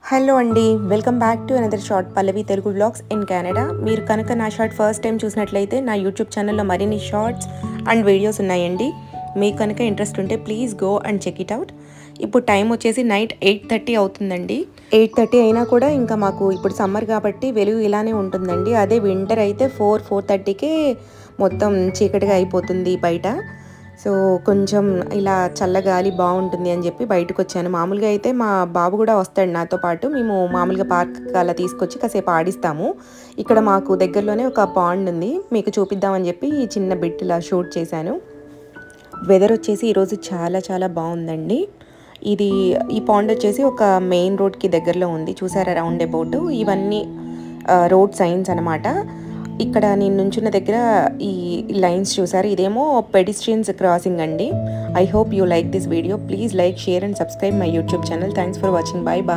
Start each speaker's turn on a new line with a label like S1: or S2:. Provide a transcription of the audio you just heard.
S1: hello అండి welcome back to another short Pallavi Telugu vlogs in Canada మీరు కనుక నా షార్ట్ ఫస్ట్ టైం చూసినట్లయితే నా యూట్యూబ్ ఛానల్లో మరిన్ని షార్ట్స్ అండ్ వీడియోస్ ఉన్నాయండి మీకు కనుక ఇంట్రెస్ట్ ఉంటే please go and check it out ఇప్పుడు టైం వచ్చేసి నైట్ ఎయిట్ థర్టీ అవుతుందండి ఎయిట్ థర్టీ అయినా కూడా ఇంకా మాకు ఇప్పుడు సమ్మర్ కాబట్టి వెలుగు ఇలానే ఉంటుందండి అదే వింటర్ అయితే ఫోర్ ఫోర్ థర్టీకే మొత్తం చీకటిగా అయిపోతుంది బయట సో కొంచెం ఇలా చల్లగాలి బాగుంటుంది అని చెప్పి బయటకు వచ్చాను మామూలుగా అయితే మా బాబు కూడా వస్తాడు నాతో పాటు మేము మామూలుగా పార్క్ అలా తీసుకొచ్చి కాసేపు ఆడిస్తాము ఇక్కడ మాకు దగ్గరలోనే ఒక పాండ్ ఉంది మీకు చూపిద్దామని చెప్పి ఈ చిన్న బిట్ ఇలా షూట్ చేశాను వెదర్ వచ్చేసి ఈరోజు చాలా చాలా బాగుందండి ఇది ఈ పాండ్ వచ్చేసి ఒక మెయిన్ రోడ్కి దగ్గరలో ఉంది చూసారా రౌండ్ అబౌట్ ఇవన్నీ రోడ్ సైన్స్ అనమాట ఇక్కడ నేను నుంచున్న దగ్గర ఈ లైన్స్ చూసారు ఇదేమో పెడిస్ట్రియన్స్ క్రాసింగ్ అండి I hope you like this video please like share and subscribe my YouTube channel thanks for watching bye bye